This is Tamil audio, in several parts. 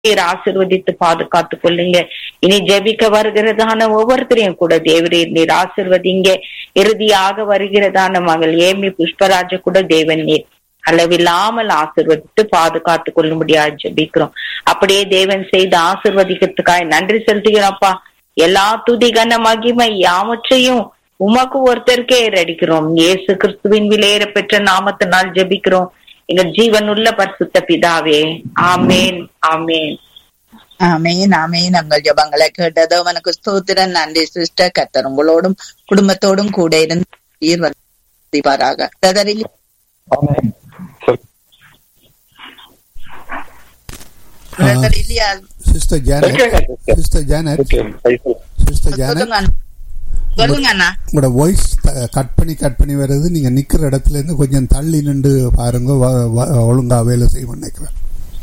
நீர் ஆசிர்வதித்து பாதுகாத்துக் கொள்ளுங்க இனி ஜெபிக்க வருகிறதான ஒவ்வொருத்தரையும் கூட தேவரீர் நீர் ஆசிர்வதிங்க இறுதியாக வருகிறதான மகள் ஏமி புஷ்பராஜ கூட தேவன் நீர் அளவில்லாமல் ஆசிர்வதித்து பாதுகாத்துக் கொள்ளும்படியா ஜெபிக்கிறோம் அப்படியே தேவன் செய்து ஆசிர்வதிக்கிறதுக்காக நன்றி செலுத்துகிறோம்ப்பா எல்லா துதி கன மகிமை யாவற்றையும் உமக்கு ஒருத்தருக்கே ஏறடிக்கிறோம் இயேசு கிறிஸ்துவின் விலையேற பெற்ற நாமத்தினால் ஜெபிக்கிறோம் எங்கள் ஜீவனுள்ள பரிசுத்த பிதாவே ஆமேன் ஆமேன் ஆமேன் ஆமேன் உங்கள் ஜபங்களை கேட்டது அவனுக்கு ஸ்தோத்திரன் நன்றி சிஸ்டர் கத்தர் உங்களோடும் குடும்பத்தோடும் கூட இருந்து ஆசீர்வதிப்பாராக பிரதரில் ஆமென். சொல். பிரதர் இல்லையா சிஸ்டர் ஜானட் கேட்குங்க sister. Sister Janet Okay, praise the Lord. Sister Janet சொல்லுங்க அண்ணா. சொல்லுங்க அண்ணா உங்களோட வாய்ஸ் கட் பண்ணி கட் பண்ணி வருது நீங்க நிக்கிற இடத்துல இருந்து கொஞ்சம் தள்ளி நின்று பாருங்க வ- வ- ஒழுங்கா வேலை செய்ய நினைக்கிறேன்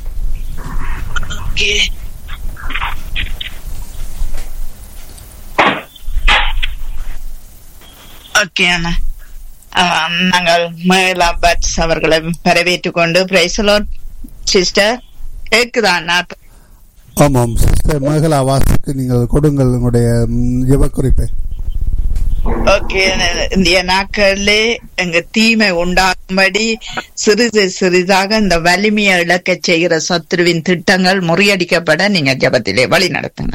ஓகே அண்ணா ஆம், நாங்கள் மேலா பட்ஸ் அவர்களை வரவேற்றுக் கொண்டு பிரைசலோட் சிஸ்டர் கேக்குதா அண்ணா ஆமாம் சிஸ்டர் மேகலா வாசுக்கு நீங்கள் கொடுங்கள் உங்களுடைய ம், ஜெபக்குறிப்பை ஓகே இந்த நாட்களிலே எங்க தீமை உண்டாகும்படி சிறிது சிறிதாக இந்த வலிமையை இழக்க செய்கிற சத்துருவின் திட்டங்கள் முறியடிக்கப்பட நீங்க ஜபத்திலே வழி நடத்துங்க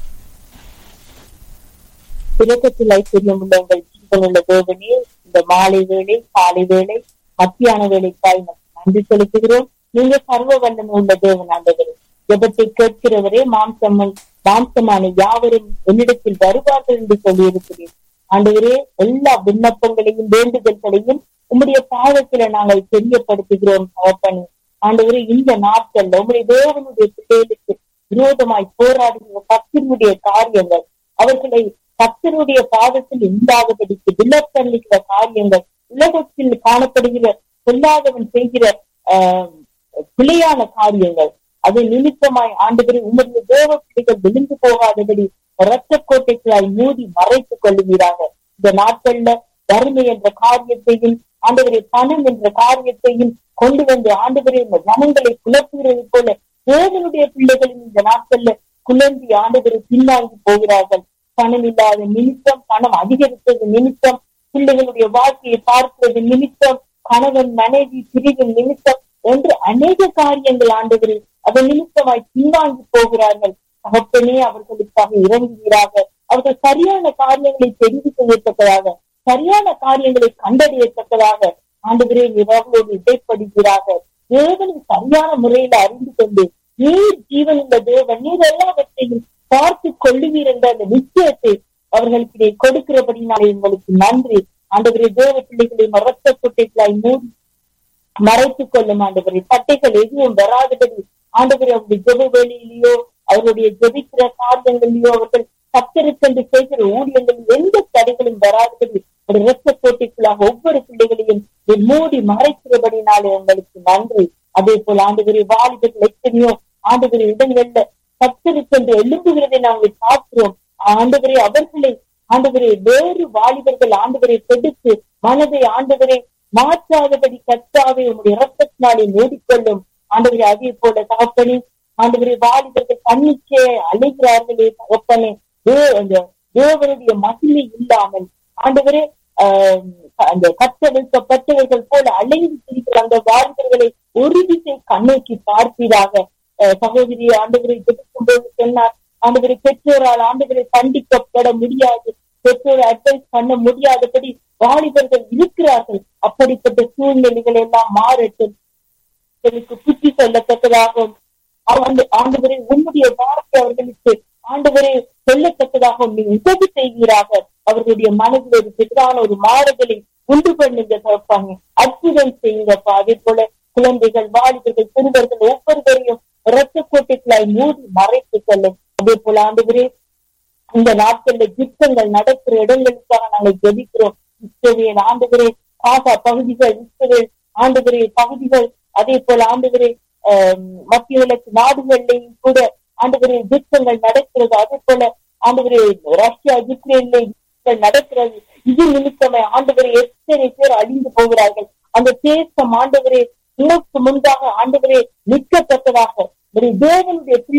இரக்கத்தில் ஐஸ்வர்யம் உள்ள எங்கள் ஜீவனுள்ள தேவனே இந்த மாலை வேளை காலை வேளை மத்தியான வேலைக்காய் உமக்கு நன்றி செலுத்துகிறோம் நீங்க சர்வ வல்லமை உள்ள தேவன் ஆண்டவரே ஜெபத்தை கேட்கிறவரே மாம்சம் மாம்சமான யாவரும் என்னிடத்தில் வருவார்கள் என்று சொல்லியிருக்கிறேன் ஆண்டவரே எல்லா விண்ணப்பங்களையும் வேண்டுதல்களையும் உம்முடைய பாதத்தில நாங்கள் தெரியப்படுத்துகிறோம் தகப்பனே ஆண்டவரே இந்த நாட்கள்ல உம்முடைய தேவனுடைய பிள்ளைகளுக்கு விரோதமாய் போராடுகிற கத்தினுடைய காரியங்கள் அவர்களை கத்தருடைய பாதத்தில் உண்டாகபடிக்கு விலக்கல்லுகிற காரியங்கள் உலகத்தில் காணப்படுகிற சொல்லாதவன் செய்கிற ஆஹ், பிழையான காரியங்கள் அது நிமித்தமாய் ஆண்டுபடி உமது தேவ பிள்ளைகள் விழுந்து போகாதபடி இரத்த கோட்டைகளாய் மூடி மறைத்துக் கொள்ளுகிறாங்க இந்த நாட்கள்ல வறுமை என்ற காரியத்தையும் ஆண்டவரை பணம் என்ற காரியத்தையும் கொண்டு வந்து ஆண்டவரை இந்த ஜனங்களை குழப்புகிறது போல தேவனுடைய பிள்ளைகளும் இந்த நாட்கள்ல குழந்தி ஆண்டவரை பின்வாங்கி போகிறார்கள் பணம் இல்லாத நிமித்தம் பணம் அதிகரித்தது நிமித்தம் பிள்ளைகளுடைய வாழ்க்கையை பார்க்கிறது நிமித்தம் கணவன் மனைவி பிரிவு நிமித்தம் என்று அநேக காரியங்கள் ஆண்டவரே அதன் நிமித்தமாய் பின்வாங்கி போகிறார்கள் தகப்பனே அவர்களுக்காக இறங்குகிறார்கள் அவர்கள் சரியான காரியங்களை தெரிந்து செய்யத்தக்கதாக சரியான காரியங்களை கண்டறியத்தக்கதாக ஆண்டவரே அவர்களோடு இடைப்படுகிறார்கள் தேவனை சரியான முறையில அறிந்து கொண்டு நீர் ஜீவன் உள்ள தேவன் நீர் எல்லாவற்றையும் பார்த்து கொள்ளுவீர் என்ற அந்த நிச்சயத்தை அவர்களுக்கு இதை கொடுக்கிறபடினாலே உங்களுக்கு நன்றி ஆண்டவரே தேவ பிள்ளைகளை மரத்த குட்டைகளாய் மூடி மறைத்துக் கொள்ளும் ஆண்டவரை பட்டைகள் எதுவும் வராதபடி ஆண்டவரை அவருடைய ஜெப வேலையிலேயோ அவருடைய ஜெபிக்கிற காரியங்களிலேயோ அவர்கள் கத்தருக்கென்று செய்கிற ஊழியங்களில் எந்த தடைகளும் வராதபடி ஒரு இரத்த கோட்டைக்குள்ளாக ஒவ்வொரு பிள்ளைகளையும் நீர் மூடி மறைக்கிறபடினாலே உங்களுக்கு நன்றி அதே போல ஆண்டவரை வாலிபர்கள் எத்தனையோ ஆண்டவரை இடங்கள்ல கத்தருக்கென்று எழும்புகிறதை நாங்கள் பார்க்கிறோம் ஆண்டவரை அவர்களை ஆண்டவரை வேறு வாலிபர்கள் ஆண்டவரை கொடுத்து மனதை ஆண்டவரை மாற்றாதபடி கத்தாவே உங்களுடைய இரத்தத்தினாலே மூடிக்கொள்ளும் ஆண்டவரே அதே போல தகப்பனே ஆண்டவரே வாலிபர்கள் தன்னிச்சே அழைகிறார்களே தகப்பனே தே- அந்த தேவனுடைய மகிமை இல்லாமல் ஆண்டவரே ஆஹ் அந்த கத்தவிழ்க்கப்பட்டவர்கள் போல அலைந்து திரிகிற அந்த வாலிபர்களை ஒரு திசை கண்ணோக்கி பார்ப்பீராக அஹ் சகோதரி ஆண்டவரை ஜெபிக்கும் போது சொன்னார் ஆண்டவரை பெற்றோரால் ஆண்டவரை கண்டிக்கப்பட முடியாது பெற்றோரை அட்வைஸ் பண்ண முடியாதபடி வாலிபர்கள் இருக்கிறார்கள் அப்படிப்பட்ட சூழ்நிலைகள் எல்லாம் மாறட்டும் எனக்கு புத்தி சொல்லத்தக்கதாகவும் ஆண்டு ஆண்டவரை உன்னுடைய வார்த்தை அவர்களுக்கு ஆண்டவரை சொல்லத்தக்கதாகவும் நீ உதவி செய்வீராக அவர்களுடைய மனதில் ஒரு பெரிதான ஒரு மாறுதலை உண்டு பண்ணுங்க தப்பாங்க அற்புதம் செய்யுங்கப்பா அதே போல குழந்தைகள் வாலிபர்கள் சிறுவர்கள் ஒவ்வொருவரையும் இரத்த கோட்டைகளாய் மூடி மறைத்துக் கொள்ளும் அதே போல ஆண்டவரே இந்த நாட்கள்ல யுத்தங்கள் நடக்கிற இடங்களுக்காக நாங்கள் ஜெபிக்கிறோம் இஸ்ரவேல் ஆண்டுகிறே காசா பகுதிகள் இஸ்ரவேல் ஆண்டுகிறே பகுதிகள் அதே போல ஆண்டுகிறே மத்திய விளக்கு நாடுகள்லையும் கூட ஆண்டுகிறே யுத்தங்கள் நடக்கிறது அதே போல ஆண்டுகிறே ரஷ்யா யுக்ரைன்ல யுத்தங்கள் நடக்கிறது இது நிமித்தமே ஆண்டுகிறே எத்தனை பேர் அழிந்து போகிறார்கள் அந்த தேசம் ஆண்டுகிறே உனக்கு முன்பாக ஆண்டுகிறே நிற்கத்தக்கதாக ஒரு தேவனுடைய பிள்ளை